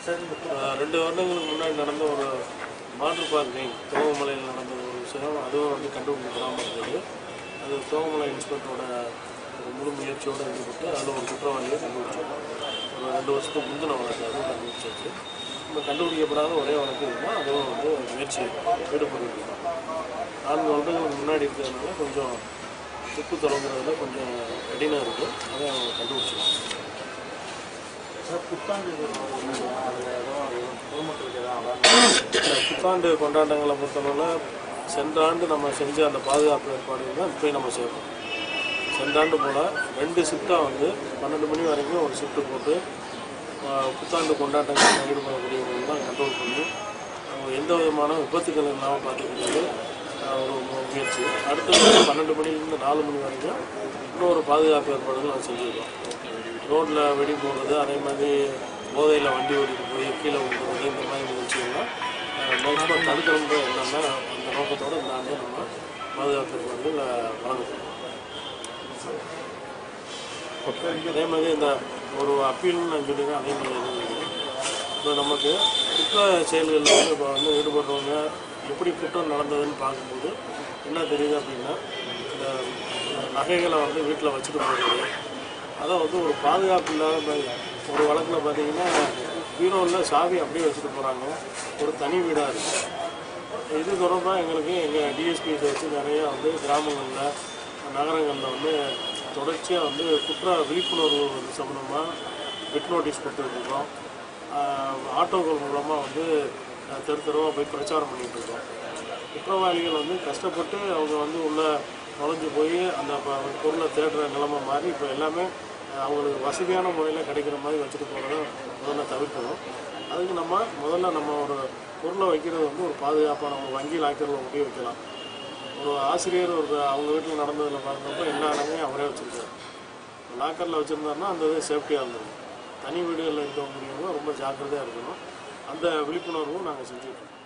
அஹ் ரெண்டு வருடங்களுக்கு முன்னாடி நடந்த ஒரு மாற்று பார்க்கிங் தோகமலையில் நடந்த ஒரு விஷயம் அதுவும் வந்து கண்டுபிடிக்காமல் இருந்தது அது தோகமலை இன்ஸ்பெக்டரோட ஒரு முழு முயற்சியோடு ஈடுபட்டு அதில் ஒரு குற்றவாளியை கண்டுபிடிச்சோம் ஒரு ரெண்டு வருஷத்துக்கு முந்தின வழக்கு அதுவும் கண்டுபிடிச்சாச்சு நம்ம கண்டுபிடிக்கப்படாத ஒரே வழக்கு இருந்தால் அதுவும் வந்து முயற்சி ஈடுபட்டு நான்கு வருடங்களுக்கு முன்னாடி இருக்கிறதுனால கொஞ்சம் துப்பு தொடங்குறதுல கொஞ்சம் கடினம் இருக்குது அதை அவங்க கண்டுபிடிச்சிருக்காங்க புத்தாண்டு அதில் ஏதோ பொதுமக்களுக்கு ஏதாவது இந்த புத்தாண்டு கொண்டாட்டங்களை பொறுத்தளவில் சென்ற ஆண்டு நம்ம செஞ்ச அந்த பாதுகாப்பு ஏற்பாடுகள் தான் இப்போயும் நம்ம செய்யணும் சென்ற ஆண்டு போல் ரெண்டு ஷிஃப்ட்டாக வந்து பன்னெண்டு மணி வரைக்கும் ஒரு ஷிஃப்ட்டு போட்டு ஆஹ், புத்தாண்டு கொண்டாட்டங்களில் ஈடுபடக்கூடியவர்கள் தான் கண்ட்ரோல் பண்ணி அவங்க எந்த விதமான விபத்துகள் இல்லாமல் பார்த்துக்கிறது ஆஹ், ஒரு மு- முயற்சி அடுத்து பன்னெண்டு மணிலேருந்து நாலு மணி வரைக்கும் இன்னொரு பாதுகாப்பு ஏற்பாடுகள் நம்ம செஞ்சுருக்கோம் ரோட்டில் வெடி போடுறது அதே மாதிரி போதையில் வண்டி ஓட்டிட்டு போய் கீழே விழுறது இந்த மாதிரி நிகழ்ச்சிகள்லாம் மேக்ஸிமம் தடுக்கணுன்ற எண்ணம் தான் அந்த நோக்கத்தோடு இந்த ஆண்டு நம்ம பாதுகாப்பு வந்து வழங்குறோம் அதே மாதிரி இந்த ஒரு அப்பீல்னு நான் சொல்லியிருக்கேன் அதே மாதிரி எழுதிருக்கேன் இப்போ நமக்கு குற்ற செயல்களில் வந்து இப்போ வந்து ஈடுபடுறவங்க எப்படி குற்றம் நடந்ததுன்னு பார்க்கும்போது என்ன தெரியுது அப்படின்னா இந்த நகைகளை வந்து வீட்டில் வச்சுட்டு போகிறது அதை வந்து ஒரு பாதுகாப்பு இல்லாத மாதிரி ஒரு வழக்கில் பார்த்தீங்கன்னா பீரோவில் சாவி அப்படியே வச்சுட்டு போகிறாங்க ஒரு தனி வீடாக இருக்குது இது தொடர்பாக எங்களுக்கு எங்கள் டிஎஸ்பிஸ் வச்சு நிறைய வந்து கிராமங்களில் நகரங்களில் வந்து தொடர்ச்சியாக வந்து குற்ற விழிப்புணர்வு சம்மந்தமாக பிட் நோட்டீஸ் கொடுத்துருக்கோம் ஆட்டோக்கள் மூலமாக வந்து அஹ், தெரு தெருவாக போய் பிரச்சாரம் பண்ணிகிட்டு இருக்கோம் குற்றவாளிகள் வந்து கஷ்டப்பட்டு அவங்க வந்து உள்ள நுழைஞ்சு போய் அந்த ப- பொருளை தேடுற நிலைமை மாறி இப்போ எல்லாமே அஹ், அவங்களுக்கு வசதியான முறையில் கிடைக்கிற மாதிரி வச்சுட்டு போகிறத முதல்ல தவிர்க்கணும் அதுக்கு நம்ம முதல்ல நம்ம ஒரு பொருளை வைக்கிறது வந்து ஒரு பாதுகாப்பாக நம்ம வங்கி லாக்கரில் ஒட்டி வைக்கலாம் ஒரு ஆசிரியர் ஒரு அவங்க வீட்டில் நடந்ததில் பார்க்குறப்ப எல்லா நகையும் அவரே வச்சுருக்காரு லாக்கரில் வச்சுருந்தாருன்னா அந்த இது சேஃப்டியாக இருந்திருக்கும் தனி வீடுகளில் இருக்கக்கூடியவங்க ரொம்ப ஜாக்கிரதையாக இருக்கணும் அந்த விழிப்புணர்வும் நாங்கள் செஞ்சுட்டு இருக்கோம்